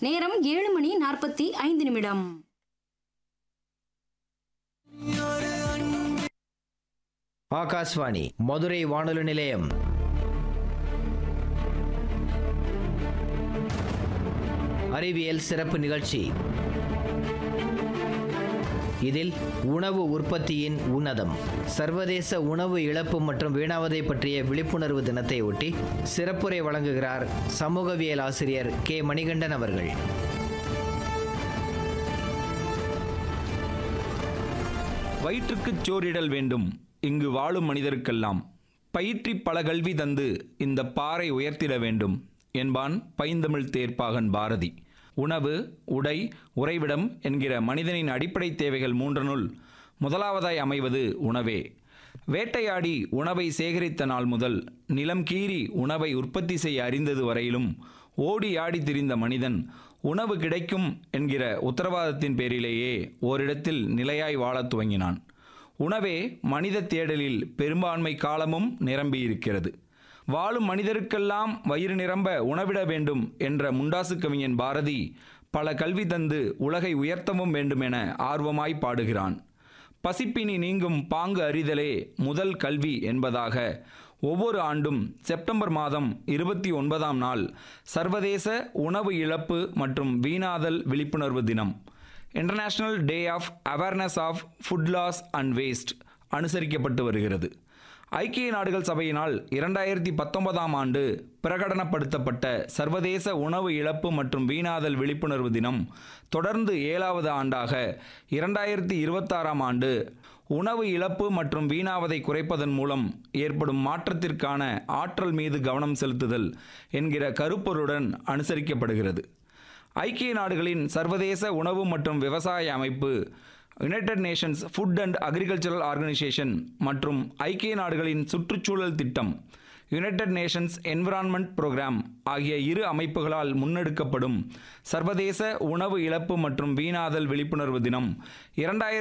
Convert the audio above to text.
நேரம் ஏழு மணி நாற்பத்தி ஐந்து நிமிடம் ஆகாஷ்வாணி மதுரை வானொலி நிலையம் அறிவியல் சிறப்பு நிகழ்ச்சி இதில் உணவு உற்பத்தியின் உன்னதம் சர்வதேச உணவு இழப்பு மற்றும் வீணாவதை பற்றிய விழிப்புணர்வு தினத்தை ஒட்டி சிறப்புரை வழங்குகிறார் சமூகவியல் ஆசிரியர் கே மணிகண்டன் அவர்கள் வயிற்றுக்குச் சோறிடல் வேண்டும் இங்கு வாழும் மனிதருக்கெல்லாம் பயிற்றி பல கல்வி தந்து இந்த பாறை உயர்த்திட வேண்டும் என்பான் பைந்தமிழ் தேர்ப்பாகன் பாரதி உணவு உடை உறைவிடம் என்கிற மனிதனின் அடிப்படை தேவைகள் மூன்றனுள் முதலாவதாய் அமைவது உணவே வேட்டையாடி உணவை சேகரித்த நாள் முதல் நிலம் கீறி உணவை உற்பத்தி செய்ய அறிந்தது வரையிலும் ஓடி ஆடி திரிந்த மனிதன் உணவு கிடைக்கும் என்கிற உத்தரவாதத்தின் பேரிலேயே ஓரிடத்தில் நிலையாய் வாழத் துவங்கினான் உணவே மனித தேடலில் பெரும்பான்மை காலமும் நிரம்பியிருக்கிறது வாழும் மனிதருக்கெல்லாம் வயிறு நிரம்ப உணவிட வேண்டும் என்ற முண்டாசு கவிஞன் பாரதி பல கல்வி தந்து உலகை உயர்த்தவும் வேண்டும் என ஆர்வமாய் பாடுகிறான் பசிப்பினி நீங்கும் பாங்கு அறிதலே முதல் கல்வி என்பதாக ஒவ்வொரு ஆண்டும் செப்டம்பர் மாதம் இருபத்தி ஒன்பதாம் நாள் சர்வதேச உணவு இழப்பு மற்றும் வீணாதல் விழிப்புணர்வு தினம் international day of awareness of food loss and waste அனுசரிக்கப்பட்டு வருகிறது ஐக்கிய நாடுகள் சபையினால் இரண்டாயிரத்தி பத்தொன்பதாம் ஆண்டு பிரகடனப்படுத்தப்பட்ட சர்வதேச உணவு இழப்பு மற்றும் வீணாதல் விழிப்புணர்வு தினம் தொடர்ந்து ஏழாவது ஆண்டாக இரண்டாயிரத்தி இருபத்தாறாம் ஆண்டு உணவு இழப்பு மற்றும் வீணாவதை குறைப்பதன் மூலம் ஏற்படும் மாற்றத்திற்கான ஆற்றல் மீது கவனம் செலுத்துதல் என்கிற கருப்பொருடன் அனுசரிக்கப்படுகிறது ஐக்கிய நாடுகளின் சர்வதேச உணவு மற்றும் விவசாய அமைப்பு United Nations food and agricultural organisation மற்றும் ஐக்கிய நாடுகளின் சுற்றுச்சூழல் திட்டம் யுனைடெட் நேஷன்ஸ் என்விரான்மெண்ட் புரோகிராம் ஆகிய இரு அமைப்புகளால் முன்னெடுக்கப்படும் சர்வதேச உணவு இழப்பு மற்றும் வீணாதல் விழிப்புணர்வு தினம் இரண்டாயிரத்தி